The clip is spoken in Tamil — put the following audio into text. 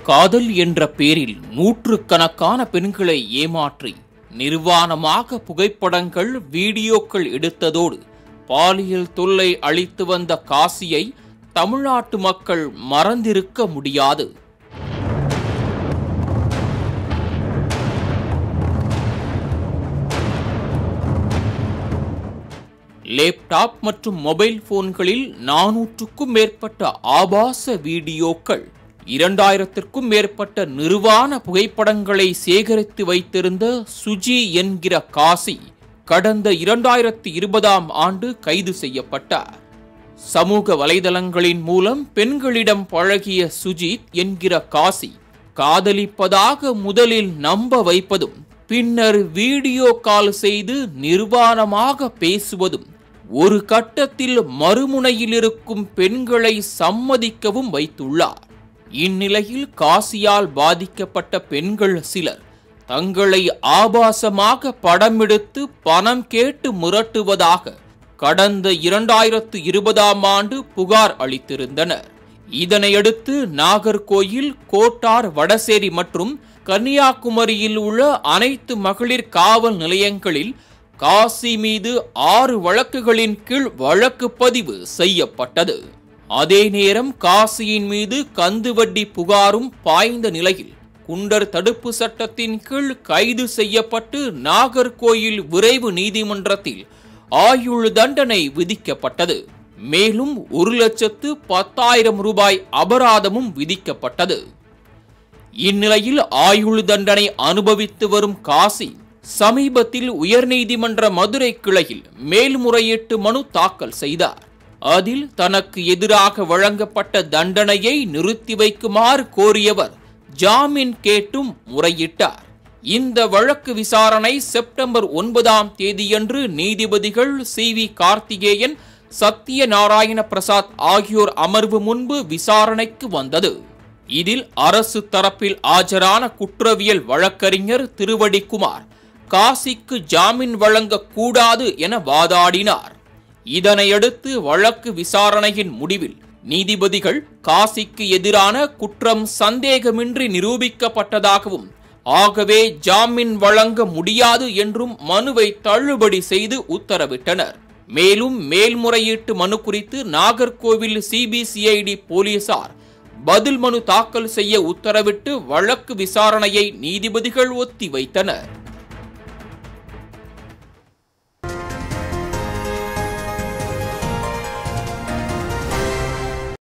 காதல் என்ற பேரில் நூற்றுக்கணக்கான பெண்களை ஏமாற்றி நிர்வாணமாக புகைப்படங்கள் வீடியோக்கள் எடுத்ததோடு பாலியல் தொல்லை அளித்து வந்த காசியை தமிழ்நாட்டு மக்கள் மறந்திருக்க முடியாது லேப்டாப் மற்றும் மொபைல் போன்களில் நானூற்றுக்கும் மேற்பட்ட ஆபாச வீடியோக்கள் இரண்டாயிரத்திற்கும் மேற்பட்ட நிர்வாண புகைப்படங்களை சேகரித்து வைத்திருந்த சுஜி என்கிற காசி கடந்த இரண்டாயிரத்தி இருபதாம் ஆண்டு கைது செய்யப்பட்டார் சமூக வலைதளங்களின் மூலம் பெண்களிடம் பழகிய சுஜித் என்கிற காசி காதலிப்பதாக முதலில் நம்ப வைப்பதும் பின்னர் வீடியோ கால் செய்து நிர்வாணமாக பேசுவதும் ஒரு கட்டத்தில் மறுமுனையில் இருக்கும் பெண்களை சம்மதிக்கவும் வைத்துள்ளார் இந்நிலையில் காசியால் பாதிக்கப்பட்ட பெண்கள் சிலர் தங்களை ஆபாசமாக படமெடுத்து பணம் கேட்டு மிரட்டுவதாக கடந்த இரண்டாயிரத்து இருபதாம் ஆண்டு புகார் அளித்திருந்தனர் இதனையடுத்து நாகர்கோயில் கோட்டார் வடசேரி மற்றும் கன்னியாகுமரியில் உள்ள அனைத்து மகளிர் காவல் நிலையங்களில் காசி மீது ஆறு வழக்குகளின் கீழ் வழக்கு பதிவு செய்யப்பட்டது அதே நேரம் காசியின் மீது கந்துவட்டி புகாரும் பாய்ந்த நிலையில் குண்டர் தடுப்பு சட்டத்தின் கீழ் கைது செய்யப்பட்டு நாகர்கோயில் விரைவு நீதிமன்றத்தில் ஆயுள் தண்டனை விதிக்கப்பட்டது மேலும் ஒரு லட்சத்து பத்தாயிரம் ரூபாய் அபராதமும் விதிக்கப்பட்டது இந்நிலையில் ஆயுள் தண்டனை அனுபவித்து வரும் காசி சமீபத்தில் உயர்நீதிமன்ற மதுரை கிளையில் மேல்முறையீட்டு மனு தாக்கல் செய்தார் அதில் தனக்கு எதிராக வழங்கப்பட்ட தண்டனையை நிறுத்தி வைக்குமாறு கோரியவர் ஜாமீன் கேட்டும் முறையிட்டார் இந்த வழக்கு விசாரணை செப்டம்பர் ஒன்பதாம் தேதியன்று நீதிபதிகள் சி வி கார்த்திகேயன் சத்யநாராயண பிரசாத் ஆகியோர் அமர்வு முன்பு விசாரணைக்கு வந்தது இதில் அரசு தரப்பில் ஆஜரான குற்றவியல் வழக்கறிஞர் திருவடிக்குமார் காசிக்கு ஜாமீன் வழங்கக்கூடாது என வாதாடினார் இதனையடுத்து வழக்கு விசாரணையின் முடிவில் நீதிபதிகள் காசிக்கு எதிரான குற்றம் சந்தேகமின்றி நிரூபிக்கப்பட்டதாகவும் ஆகவே ஜாமீன் வழங்க முடியாது என்றும் மனுவை தள்ளுபடி செய்து உத்தரவிட்டனர் மேலும் மேல்முறையீட்டு மனு குறித்து நாகர்கோவில் சிபிசிஐடி போலீசார் பதில் மனு தாக்கல் செய்ய உத்தரவிட்டு வழக்கு விசாரணையை நீதிபதிகள் ஒத்திவைத்தனர்